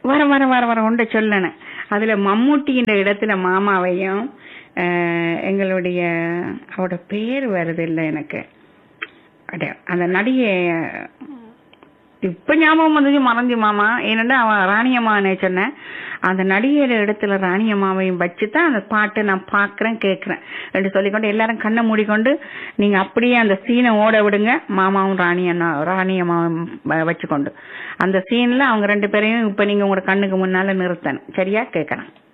வர வர வர வர உண்ட சொல்லணும் அதுல மம்மூட்டியின் இடத்துல மாமாவையும் அஹ், எங்களுடைய அவரோட பேர் வருது இல்ல எனக்கு அட, அந்த நடிகை இப்ப ஞாபகம் வந்துச்சு மறந்து மாமா ஏனென்றா அவன் ராணியம்மானே சொன்னேன் அந்த நடிகையோட இடத்துல ராணியம்மாவையும் வச்சு தான் அந்த பாட்டை நான் பாக்குறேன் கேட்கிறேன் என்று சொல்லிக்கொண்டு எல்லாரும் கண்ணை மூடிக்கொண்டு நீங்க அப்படியே அந்த சீனை ஓட விடுங்க மாமாவும் ராணி அண்ணா ராணியம்மாவும் வ- வச்சுக்கொண்டு அந்த சீன்ல அவங்க ரெண்டு பேரையும் இப்ப நீங்க உங்களோட கண்ணுக்கு முன்னால நிறுத்தணும் சரியா கேட்கணும்